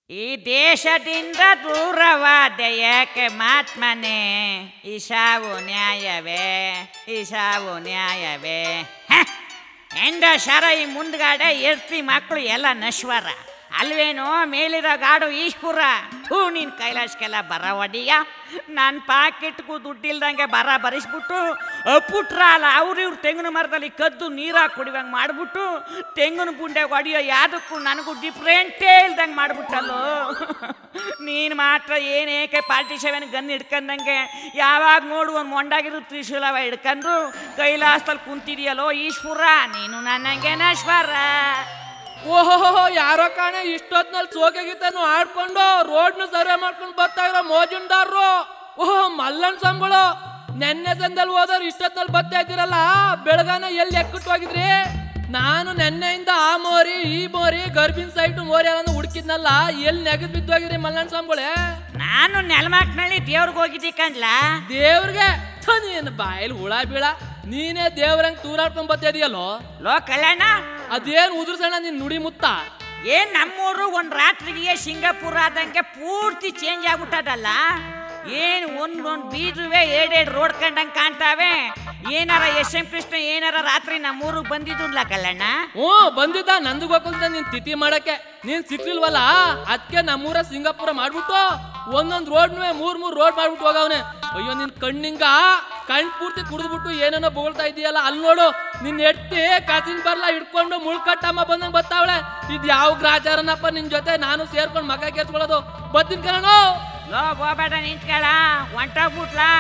ಈ ದೇಶದಿಂದ ದೂರವಾದ ಏಕೆ ಮಾತ್ಮನೆ ಈ ಸಾವು ನ್ಯಾಯವೇ ಈ ಸಾವು ನ್ಯಾಯವೇ ಹ! ಹೆಂಡ ಶರ ಈ ಮುಂದ್ಗಡೆ ಎರ್ತಿ ಮಕ್ಕಳು ಎಲ್ಲ ನಶ್ವರ ಅಲ್ವೇನೋ ಮೇಲಿರೋ ಗಾಡು ಈಶ್ಪುರ ಹೂ ನಿನ್ ಕೈಲಾಸಕ್ಕೆಲ್ಲ ಬರ ಒಡಿಯ ನನ್ನ ಪಾಕೆಟ್ಗೂ ದುಡ್ಡಿಲ್ದಂಗೆ ಬರ ಬರಿಸ್ಬಿಟ್ಟು ಅಪ್ಪುಟ್ರ ಅಲ್ಲ ಅವ್ರು ಇವ್ರು ತೆಂಗಿನ ಮರದಲ್ಲಿ ಕದ್ದು ನೀರಾಗಿ ಕುಡಿವಂಗೆ ಮಾಡ್ಬಿಟ್ಟು ತೆಂಗಿನ ಗುಂಡೆ ಹೊಡಿಯೋ ಯಾವ್ದಕ್ಕೂ ನನಗೂ ಡಿಫ್ರೆಂಟೇ ಇಲ್ದಂಗೆ ಮಾಡ್ಬಿಟ್ಟಲ್ಲೋ ನೀನು ಮಾತ್ರ ಏನೇಕೆ ಪಾರ್ಟಿ ಸೆವೆನ್ ಗನ್ ಹಿಡ್ಕಂದಂಗೆ ಯಾವಾಗ ನೋಡು ಒಂದು ಮೊಂಡಾಗಿರೋ ತ್ರಿಶೂಲವ ಹಿಡ್ಕೊಂಡು ಕೈಲಾಸದಲ್ಲಿ ಕುಂತಿದೆಯಲ್ಲೋ ಈಶ್ವರ ನೀನು ನನ್ನಂಗೆ ನಶ್ವರ ಓಹೋ ಯಾರೋ ಕಾಣೆ ಇಷ್ಟೊತ್ನಲ್ಲಿ ಸೋಕೆ ಗೀತನು ಆಡ್ಕೊಂಡು ರೋಡ್ನು ಸರ್ವೆ ಮಾಡ್ಕೊಂಡು ಬರ್ತಾ ಇರೋ ಮೋಜುಂದಾರ್ರು ಓಹೋ ಮಲ್ಲನ್ ಸಂಬಳು ನೆನ್ನೆ ಸಂದಲ್ಲಿ ಹೋದವ್ರು ಇಷ್ಟೊತ್ನಲ್ಲಿ ಬರ್ತಾ ಇದ್ದೀರಲ್ಲ ಬೆಳಗಾನ ಎಲ್ಲಿ ಎಕ್ಕಟ್ಟು ಹೋಗಿದ್ರಿ ನಾನು ನೆನ್ನೆಯಿಂದ ಆ ಮೋರಿ ಈ ಮೋರಿ ಗರ್ಭಿನ್ ಸೈಟು ಮೋರಿ ಎಲ್ಲ ಹುಡುಕಿದ್ನಲ್ಲ ಎಲ್ಲಿ ನೆಗದ್ ಬಿದ್ದೋಗಿದ್ರಿ ಮಲ್ಲನ್ ಸಂಬಳೆ ನಾನು ನೆಲಮಾಕ್ನಲ್ಲಿ ದೇವ್ರಿಗೆ ಹೋಗಿದ್ದಿ ಕಣ್ಲಾ ದೇವ್ರಿಗೆ ಥು, ನೀನ್ ಬಾಯಲ್ಲಿ ಹುಳ ಬೀಳ ನೀನೇ ದೇವ್ರಂಗ್ ತೂರಾಡ್ಕೊಂಡ್ ಬರ್ತಾ ಇದೀಯಲ್ಲೋ ಲೋ ಕಲ್ಯಾಣ ಅದೇನ್ ಉದುರ್ಸಣ್ಣ ನಿನ್ ನುಡಿ ಮುತ್ತ ಏನ್ ನಮ್ಮೂರು ಒಂದ್ ರಾತ್ರಿಗೆ ಸಿಂಗಾಪುರ ಆದಂಗೆ ಪೂರ್ತಿ ಚೇಂಜ್ ಆಗ್ಬಿಟ್ಟದಲ್ಲ ಏನ್ ಒಂದೊಂದ್ ಬೀದುವೆ ಎರಡೆರಡು ರೋಡ್ ಕಂಡಂಗ್ ಕಾಣ್ತಾವೆ ಏನಾರ ಎಸ್ ಎಂ ಕೃಷ್ಣ ಏನಾರ ರಾತ್ರಿ ನಮ್ಮೂರಿಗೆ ಬಂದಿದ್ದುಲ್ಲ ಕಲ್ಲಣ್ಣ ಹ್ಞೂ ಬಂದಿದ್ದ ನಂದು ಗೊತ್ತಿಲ್ಲ ನೀನ್ ತಿಥಿ ಮಾಡಕ್ಕೆ ನೀನ್ ಸಿಕ್ಲಿಲ್ವಲ್ಲ ಅದಕ್ಕೆ ನಮ್ಮೂರ ಸಿಂಗಾಪುರ ಮಾಡ್ಬಿಟ್ಟು ಒಂದೊಂದ್ ರೋಡ್ನುವೆ ಮೂರ್ ಮೂರ್ ರೋಡ್ ಮಾಡ್ಬಿಟ್ಟು ಹೋಗವ್ನೆ ಅಯ್ಯೋ ನಿನ್ ಕಣ್ಣಿಂಗ ಕಣ್ ಪೂರ್ತಿ ಕುಡಿದ್ಬಿಟ್ಟು ಏನೇನೋ ಬೊಗಳ್ತಾ ಇದೀಯಲ್ಲ ಅಲ್ಲಿ ನೋಡು ನಿನ್ ಎಟ್ಟಿ ಕಸಿನ್ ಬರ್ಲ ಹಿಡ್ಕೊಂಡು ಮುಳ್ಕಟ್ಟಮ್ಮ ಬಂದಂಗ್ ಬತ್ತಾವಳೆ ಇದ್ ಯಾವ ಗ್ರಾಚಾರನಪ್ಪ ನಿನ್ ಜೊತೆ ನಾನು ಸೇರ್ಕೊಂಡು ಮಗ ಕೇರ್ಸ್ಕೊಳ್ಳೋದು ಬತ್ತೀನಿ ಕಣೋ ಲೋ ಹೋಗ್ಬೇಡ ನಿಂತ್ಕೊಳ ಹೊಂಟೋಗ್ಬಿಟ್ಲಾ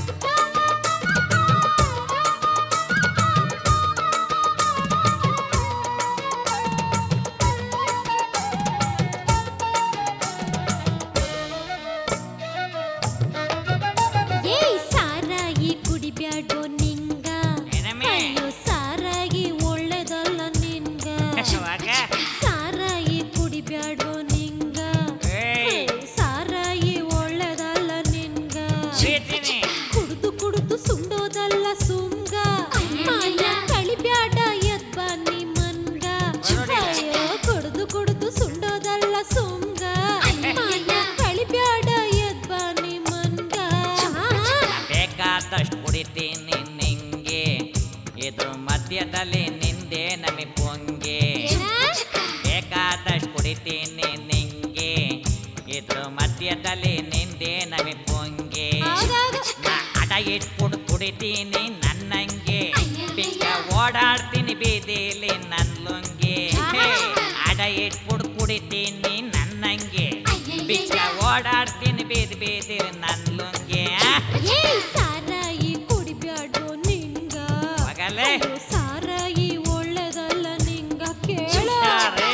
ಏಯ್ ಸಾರಾಗಿ ಕುಡಿಬ್ಯಾಡೋ ನಿಂಗ ಏನಮ್ಮೆ? ಅಯ್ಯೋ ಸಾರಾಗಿ ಒಳ್ಳೇದಲ್ಲ ನಿಂಗ ಅವಾಗ ಸಾರಾಗಿ ಕುಡಿಬ್ಯಾಡೋ ನಿಂಗ ಏಯ್. ಅಯ್ಯೋ, ಸಾರಾಗಿ ಒಳ್ಳೇದಲ್ಲ ನಿಂಗ ಸೀತೀನಿ ಕುಡ್ದು ಕುಡ್ದು ಸುಂಡೋದಲ್ಲ ಸುಂಗ ಮಾಯ ಕಳಿಬ್ಯಾಡ ಎದ್ ಬನ್ನಿ ಮನ್ಗ ಅಯ್ಯೋ ಕುಡ್ದು ಕುಡ್ದು ಸುಂಡೋದಲ್ಲ ಸುಂಗ ಮಾಯ ಕಳಿಬ್ಯಾಡ ಎದ್ ಬನ್ನಿ ಮನ್ಗ ಬೇಕಾದಷ್ಟು ಕುಡಿತೀನಿ ನಿಂಗೆ ಇದ್ರ ಮಧ್ಯದಲ್ಲಿ ನಿಂದೆ ನಮಿ ಪೊಂಗೆ ಬೇಕಾದಷ್ಟು ಕುಡಿತೀನಿ ನಿಂಗೆ ಇದ್ರ ಮಧ್ಯದಲ್ಲಿ ನಿಂದೆ ನಮಿ ಪೊಂಗೆ ಹೌದೌದು. ನಾ ಅಡ ಇಟ್ಬಿಟ್ಟು ಕುಡಿತೀನಿ ನನ್ನಂಗೆ ಬಿಕ್ಕ ಓಡಾಡ್ತೀನಿ ಬೀದಿಲಿ ನನ್ ಲುಂಗಿ ಹೇ, ಅಡ ಇಟ್ಬಿಟ್ಟು ಕುಡಿತೀನಿ ನನ್ನಂಗೆ ಬಿಕ್ಕ ಓಡಾಡ್ತೀನಿ ಬೀದಿ ಬೀದಿಲಿ ನನ್ ಲುಂಗಿ ಆ? ಏಯ್ ಸಾರಾಯಿ ಕುಡಿಬ್ಯಾಡೋ ನಿಂಗ ಮಗಲೇ. ಅಯ್ಯೋ, ಸಾರಾಯಿ ಒಳ್ಳೇದಲ್ಲ ನಿಂಗ ಕೇಳ ಹುಷಾರೇ.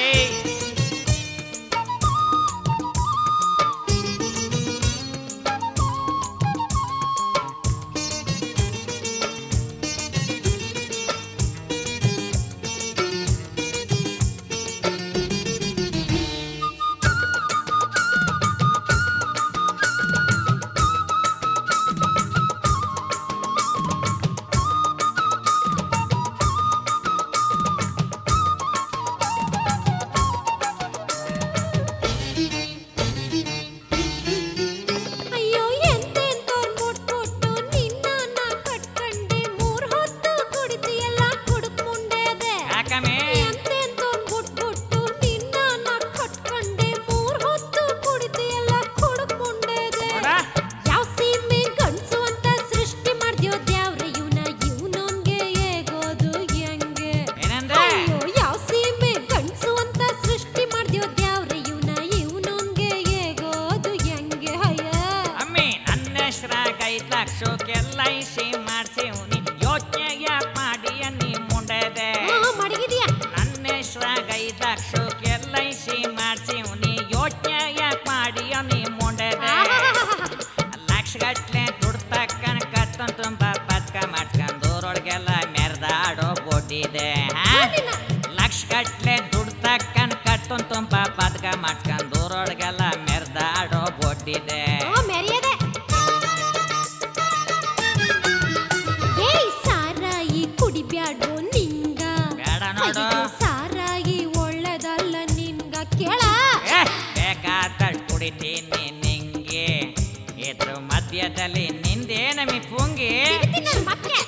ಅಯ್ಯೋ ಎಂತೆಂತೋರ್ ಮುಟ್ಬಿಟ್ಟು ನಿನ್ನ ನಾ ಕಟ್ಕಂಡೆ ಮೂರ್ ಹೊತ್ತು ಕುಡಿತಿಯಲ್ಲ ಕುಡುಕ್ ಮುಂಡೆದೆ ಯಾಕಮ್ಮೆ ಎಂತೆಂತೋರ್ ಮುಟ್ಬಿಟ್ಟು ನಿನ್ನ ನಾ ಕಟ್ಕಂಡೆ ಮೂರ್ ಹೊತ್ತು ಕುಡಿತಿಯಲ್ಲ ಕುಡುಕ್ ಮುಂಡೆದೆ ನೋಡ. ಯಾವ ಸೀಮೆ ಗಂಡ್ಸು ಅಂತ ಸೃಷ್ಟಿ ಮಾಡ್ದ್ಯೋ ದ್ಯಾವ್ರೆ ಇವ್ನ ಇವ್ನೊಂಗೆ ಹೇಗೋದು ಹೆಂಗೆ ಏನಂದ್ರೆ ಅಯ್ಯೋ ಯಾವ ಸೀಮೆ ಗಂಡ್ಸು ಅಂತ ಸೃಷ್ಟಿ ಮಾಡ್ದ್ಯೋ ದ್ಯಾವ್ರೆ ಇವ್ನ ಇವ್ನೊಂಗೆ ಹೇಗೋದು ಹೆಂಗೆ ಅಯ್ಯ ಅಮ್ಮಿ ನನ್ನ ಹೆಸ್ರಾಗ ಐದ್ ಲಕ್ಷಕ್ಕೆಲ್ಲ ಇಸಿ ಮಾಡ್ಸಿವ್ನಿ ಯೋಚನೆ ಯಾಕೆ ಮಾಡಿ ನೀ ಮುಂಡೆದೆ ಮಡಗಿದ್ಯಾ ನನ್ನ ಹೆಸ್ರಾಗ ಐದ್ ಲಕ್ಷಕ್ಕೆಲ್ಲ ಇಸಿ ಮಾಡ್ಸಿವ್ನಿ ಯೋಚನೆ ಯಾಕೆ ಮಾಡಿ ನೀ ಮುಂಡೆದೆ ಲಕ್ಷಗಟ್ಲೆ ದುಡ್ಡು ತಕ್ಕನ ಕತ್ತನ್ ತುಂಬ ಪತ್ಕ ಮಾಡ್ಕೊಂಡು ಊರೊಳಗೆಲ್ಲ ಮೆರೆದಾಡೋ ಕೊಟ್ಟಿದೆ ಲಕ್ಷಗಟ್ಲೆ ದುಡ್ಡು ತಕ್ಕನ ಕತ್ತನ್ ತುಂಬ ಪತ್ಕ ಮಾಡ್ಕೊಂಡು ಊರೊಳಗೆಲ್ಲ ಮೆರೆದಾಡೋ ಕೊಟ್ಟಿದೆ ಮೆರೆಯದೆ ಏಯ್ ಸಾರಾಯಿ ಕುಡಿಬ್ಯಾಡೋ ನಿಂಗ ಬೇಡ ನೋಡು. ಅಯ್ಯೋ, ಸಾರಾಯಿ ಒಳ್ಳೇದಲ್ಲ ನಿಂಗ ಕೇಳ ಏ, ಬೇಕಾದ ಕುಡಿತೀನಿ ನಿಂಗೆ ಇದ್ರ ಮಧ್ಯದಲ್ಲಿ ನಿಂದೆ ನಮಿ ಪುಂಗಿ ಹಿಡಿತೀನಿ ನನ್ ಮತ್ತೆ.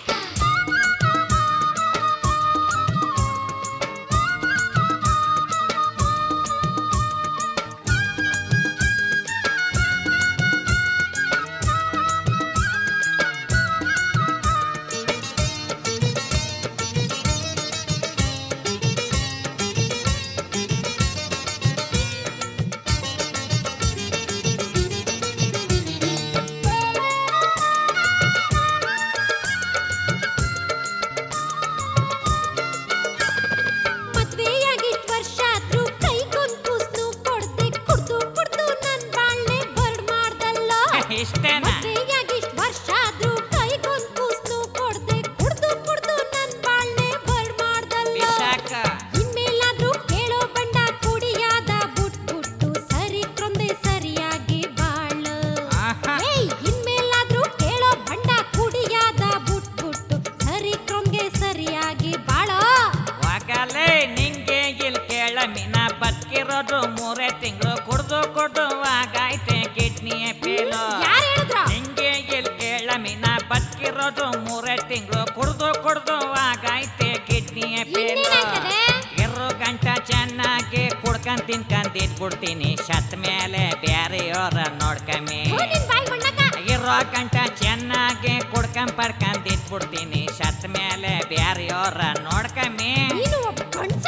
ಮದ್ವೆಯಾಗಿಷ್ಟ್ ವರ್ಷ ಆದ್ರೂ ಕೈಗೊಂದ್ ಕೂಸ್ನು ಕೊಡ್ದೆ ಕುಡ್ದು ಕುಡ್ದು ನನ್ ಬಾಳ್ನೆ ಬರ್ಡ್ ಮಾಡ್ದಲ್ಲ ಇಷ್ಟೇನಾ ಮದ್ವೆಯಾಗಿಷ್ಟ್ ವರ್ಷ ಆದ್ರೂ ಕೈಗೊಂದ್ ಕೂಸ್ನು ಕೊಡ್ದೆ ಕುಡ್ದು ಕುಡ್ದು ನನ್ ಬಾಳ್ನೆ ಬರ್ಡ್ ಮಾಡ್ದಲ್ಲ ಬಿಸಾಕ ಇನ್ಮೇಲಾದ್ರೂ ಕೇಳೋ ಬಂಡ ಕುಡಿಯಾದ ಬುಟ್ಬುಟ್ಟು ಸರಿ ಕೊಂದೆ ಸರಿಯಾಗಿ ಬಾಳು ಆಹಾ. ಏಯ್ ಇನ್ಮೇಲಾದ್ರೂ ಕೇಳೋ ಬಂಡ ಕುಡಿಯಾದ ಬುಟ್ಬುಟ್ಟು ಸರಿ ಕೊಂಗೆ ಸರಿಯಾಗಿ ಬಾಳೋ ವಾಗಲೇ ನಿಂಗೆ ಇಲ್ಲಿ ಕೇಳ ಮೀನ ಬದುಕಿರೋದು ಮೂರೇ ತಿಂಗಳು ಕುಡ್ದು ಕೊಡುವಾಗೈತೆ ಕಿಡ್ನಿಯ ಪೇಲು ಯಾರು ಹೇಳಿದ್ರ ನಿಂಗೆ ಇಲ್ಲಿ ಕೇಳ ಮೀನ ಬದುಕಿರೋದು ಮೂರೇ ತಿಂಗಳು ಕುಡ್ದು ಕುಡ್ದುವಾಗೈತೆ ಕಿಡ್ನಿಯ ಪೇಲು ಇನ್ನೇನಾಗ್ತದೆ? ಇರು ಗಂಟ ಚೆನ್ನಾಗಿ ಕುಡ್ಕೊಂಡ್ ತಿನ್ಕೊಂಡ್ ಇದ್ಬಿಡ್ತೀನಿ ಸತ್ ಮೇಲೆ ಬ್ಯಾರೆಯೋರ ನೋಡ್ಕಮಿ ಹೋ ನಿನ್ ಬಾಯಿ ಮಣ್ಣಕ್ಕ ಇರೋ ಗಂಟ ಚೆನ್ನಾಗಿ ಕುಡ್ಕೊಂಡ್ ಪಡ್ಕೊಂಡ್ ಇದ್ಬಿಡ್ತೀನಿ ಸತ್ ಮೇಲೆ ಬ್ಯಾರೆಯೋರ ನೋಡ್ಕಮಿ ನೀನು ಒಬ್ಬ ಗಂಡ್ಸ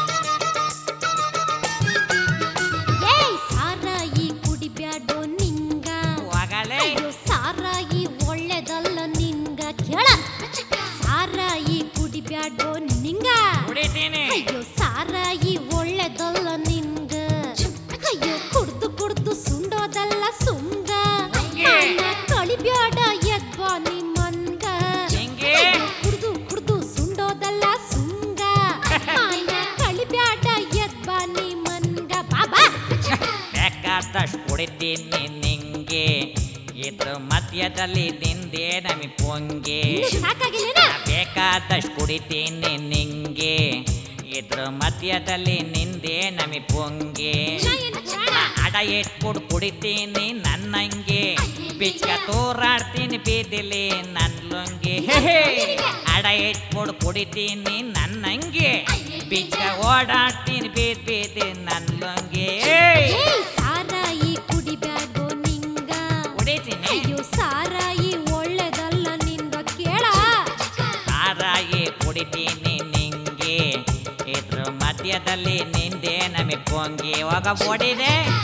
ಏಯ್ ಸಾರಾಯಿ ಕುಡಿಬ್ಯಾಡೋ ನಿಂಗ ಹೋಗಲೇ ಅಯ್ಯೋ ಸಾರಾಯಿ ಒಳ್ಳೆದಲ್ಲ ನಿಂಗ ಕೇಳ ಸಾರಾಯಿ ಕುಡಿಬ್ಯಾಡೋ ನಿಂಗ ಕುಡಿತೀನಿ ಅಯ್ಯೋ ಸಾರಾಯಿ ಒಳ್ಳೆದಲ್ಲ ನಿಂಗ ಅಯ್ಯೋ ಕುಡ್ದು ಕುಡ್ದು ಸುಂಡೋದಲ್ಲ ಸುಂಗ ಹಂಗೆ. ಅಣ್ಣ ಕಳಿಬ್ಯಾಡ ಎದ್ವಾ ನಿಮ್ಮನ್ಗ ಹೆಂಗೆ? ಅಯ್ಯೋ, ಕುಡ್ದು ಕುಡ್ದು ಸುಂಡೋದಲ್ಲ ಸುಂಗ ಅಣ್ಣ ಕಳಿಬ್ಯಾಡ ಎದ್ವಾ ನಿಮ್ಮನ್ಗ ಬಾಬಾ ಬೇಕಾದಷ್ಟು ಕುಡಿತೀನಿ ನಿಂಗೆ ಇದ್ರ ಮಧ್ಯದಲ್ಲಿ ನಿಂದೆ ನಮಿ ಪೊಂಗೆ ಇನ್ನು ಸಾಕಾಗಿಲ್ಲೇನ ಬೇಕಾದಷ್ಟು ಕುಡಿತೀನಿ ನಿಂಗೆ ಇದ್ರ ಮಧ್ಯದಲ್ಲಿ ನಿಂದೆ ನಮಿ ಪೊಂಗೆ ನಾ ಏನು ಪ್ರಾಣ ಅಡ ಇಟ್ಬಿಟ್ಟು ಕುಡಿತೀನಿ ನನ್ನಂಗೆ ಬಿಚ್ಕ ತೋರಾಡ್ತೀನಿ ಬೀದಿಲಿ ನನ್ ಲುಂಗಿ ಹೇ ಹೇ. ಅಡ ಇಟ್ಬಿಟ್ಟು ಕುಡಿತೀನಿ ನನ್ನಂಗೆ ಬಿಚ್ಕ ಓಡಾಡ್ತೀನಿ ಬೀದ್ ಬೀದಿ ನನ್ ಲುಂಗಿ ಏಯ್! ಏಯ್ ಸಾರಾಯಿ ಕುಡಿಬ್ಯಾಡೋ ನಿಂಗ ಕುಡಿತೀನಿ ಅಯ್ಯೋ ಸಾರಾಯಿ ಒಳ್ಳೆದಲ್ಲ ನಿಂಗ ಕೇಳ ಸಾರಾಯಿ ಕುಡಿತೀನಿ ನಿಂಗೆ ಇದ್ರ ಮಧ್ಯದಲ್ಲಿ ನಿಂದೆ ನಮಿ ಪೊಂಗಿ ಹೋಗ ಓಡಿದೆ